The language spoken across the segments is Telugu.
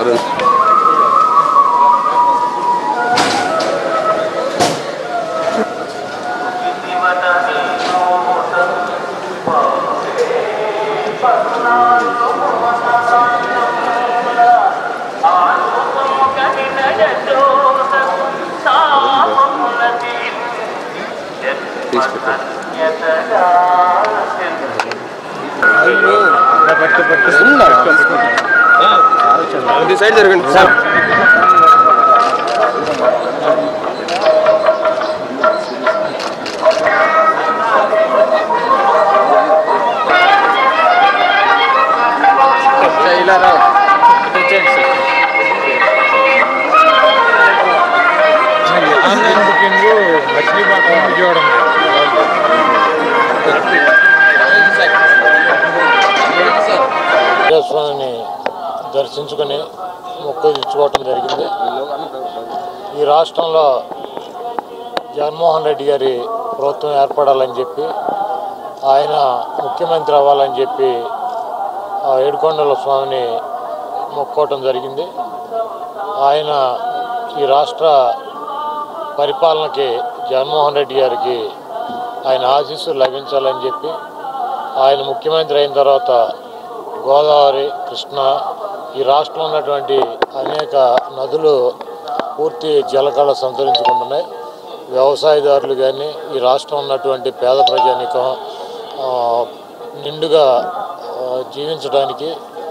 అరుణ్ కొద్ది సైడ్ జరగండి సార్ ఇలా రా ఆన్లైన్ బుకింగ్ మచిలీపట్నం విజయవాడ స్వామిని దర్శించుకొని మొక్కు ఇచ్చుకోవటం జరిగింది ఈ రాష్ట్రంలో జగన్మోహన్ రెడ్డి గారి ప్రభుత్వం ఏర్పడాలని చెప్పి ఆయన ముఖ్యమంత్రి అవ్వాలని చెప్పి ఆ ఏడుకొండల స్వామిని మొక్కోవటం జరిగింది ఆయన ఈ రాష్ట్ర పరిపాలనకి జగన్మోహన్ రెడ్డి గారికి ఆయన ఆశీస్సులు లభించాలని చెప్పి ఆయన ముఖ్యమంత్రి అయిన తర్వాత గోదావరి కృష్ణ ఈ రాష్ట్రంలో ఉన్నటువంటి అనేక నదులు పూర్తి జలకళ సంతరించుకుంటున్నాయి వ్యవసాయదారులు కానీ ఈ రాష్ట్రం ఉన్నటువంటి పేద ప్రజానికం ఆ, నిండుగా ఆ, జీవించడానికి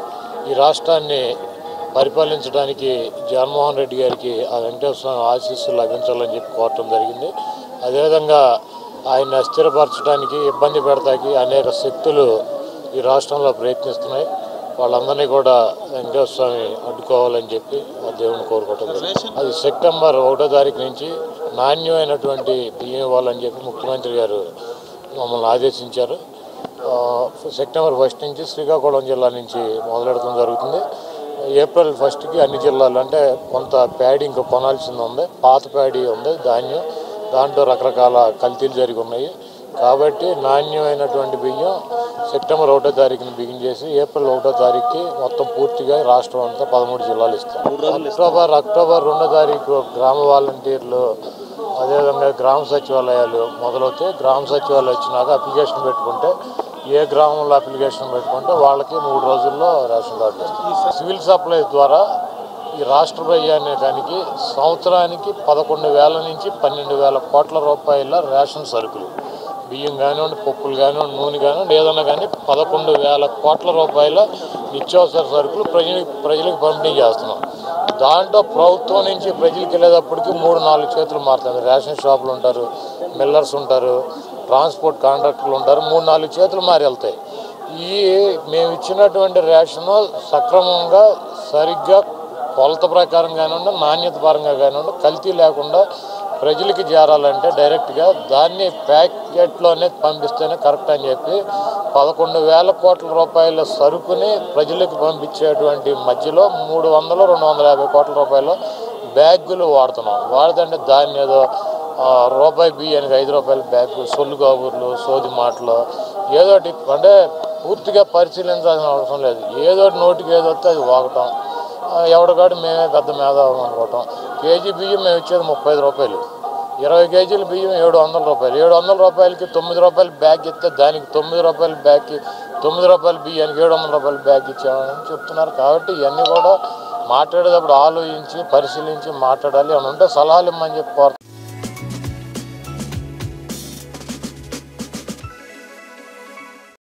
ఈ రాష్ట్రాన్ని పరిపాలించడానికి జగన్మోహన్ రెడ్డి గారికి ఆ వెంకటేశ్వర స్వామి ఆశీస్సులు లభించాలని చెప్పి కోరటం జరిగింది అదేవిధంగా ఆయన స్థిరపరచడానికి ఇబ్బంది పెడతాకి అనేక శక్తులు ఈ రాష్ట్రంలో ప్రయత్నిస్తున్నాయి వాళ్ళందరినీ కూడా వెంకటేశ్వర స్వామి అడ్డుకోవాలని చెప్పి ఆ దేవుని కోరుకోవటం జరిగింది. అది సెప్టెంబర్ ఒకటో తారీఖు నుంచి నాణ్యమైనటువంటి బియ్యం ఇవ్వాలని చెప్పి ముఖ్యమంత్రి గారు మమ్మల్ని ఆదేశించారు ఆ, సెప్టెంబర్ ఫస్ట్ నుంచి శ్రీకాకుళం జిల్లా నుంచి మొదలెడటం జరుగుతుంది ఏప్రిల్ ఫస్ట్కి అన్ని జిల్లాలు అంటే కొంత ప్యాడీ ఇంకా కొనాల్సింది ఉంది పాత ప్యాడీ ఉంది ధాన్యం దాంట్లో రకరకాల కల్తీలు జరిగి ఉన్నాయి కాబట్టి నాణ్యమైనటువంటి బియ్యం సెప్టెంబర్ ఒకటో తారీఖున బిగిన్ చేసి ఏప్రిల్ ఒకటో తారీఖుకి మొత్తం పూర్తిగా రాష్ట్రం అంతా పదమూడు జిల్లాలు ఇస్తాం అక్టోబర్ అక్టోబర్ రెండో తారీఖు గ్రామ వాలంటీర్లు అదేవిధంగా గ్రామ సచివాలయాలు మొదలవుతాయి గ్రామ సచివాలయం వచ్చినాక అప్లికేషన్ పెట్టుకుంటే ఏ గ్రామంలో అప్లికేషన్ పెట్టుకుంటే వాళ్ళకి మూడు రోజుల్లో రేషన్ కార్డులు వస్తాయి సివిల్ సప్లైస్ ద్వారా ఈ రాష్ట్ర ప్రజానీకానికి సంవత్సరానికి పదకొండు వేల నుంచి పన్నెండు వేల కోట్ల రూపాయల రేషన్ సరుకులు బియ్యం కానివ్వండి పప్పులు కానివ్వండి నూనె కానివ్వండి ఏదన్నా కానీ పదకొండు వేల కోట్ల రూపాయల నిత్యావసర సరుకులు ప్రజలకు ప్రజలకు పంపిణీ చేస్తున్నాం దాంట్లో ప్రభుత్వం నుంచి ప్రజలకు వెళ్ళేటప్పటికి మూడు నాలుగు చేతులు మారుతుంది రేషన్ షాపులు ఉంటారు మిల్లర్స్ ఉంటారు ట్రాన్స్పోర్ట్ కాంట్రాక్టర్లు ఉంటారు మూడు నాలుగు చేతులు మారి వెళ్తాయి ఈ మేము ఇచ్చినటువంటి రేషను సక్రమంగా సరిగ్గా కొలత ప్రకారం కానివ్వండి నాణ్యత పరంగా కానివ్వండి కల్తీ లేకుండా ప్రజలకి చేరాలంటే డైరెక్ట్గా దాన్ని ప్యాకెట్లోనే పంపిస్తేనే కరెక్ట్ అని చెప్పి పదకొండు వేల కోట్ల రూపాయల సరుకుని ప్రజలకు పంపించేటువంటి మధ్యలో మూడు వందలు రెండు వందల యాభై కోట్ల రూపాయల బ్యాగులు వాడుతున్నాం వాడుతుంటే దాన్ని ఏదో ఆ, రూపాయి బియ్యానికి ఐదు రూపాయల బ్యాగ్ సొల్లు కాబూర్లు సోది మాటలు ఏదో ఒకటి అంటే పూర్తిగా పరిశీలించాల్సిన అవసరం లేదు ఏదో ఒకటి నోటికి ఏదో వస్తే అది వాగటం ఆ, ఎవడికాడు మేమే పెద్ద మేధావం అనుకోవటం కేజీ బియ్యం మేము ఇచ్చేది ముప్పై ఐదు రూపాయలు ఇరవై కేజీల బియ్యం ఏడు వందల రూపాయలు ఏడు వందల రూపాయలకి తొమ్మిది రూపాయల బ్యాగ్ ఇస్తే దానికి తొమ్మిది రూపాయల బ్యాగ్కి తొమ్మిది రూపాయల బియ్యానికి ఏడు వందల రూపాయల బ్యాగ్ ఇచ్చామని చెప్తున్నారు కాబట్టి ఇవన్నీ కూడా మాట్లాడేటప్పుడు ఆలోచించి పరిశీలించి మాట్లాడాలి అని ఉంటే సలహాలు ఇమ్మని చెప్పి కోరుతున్నాను.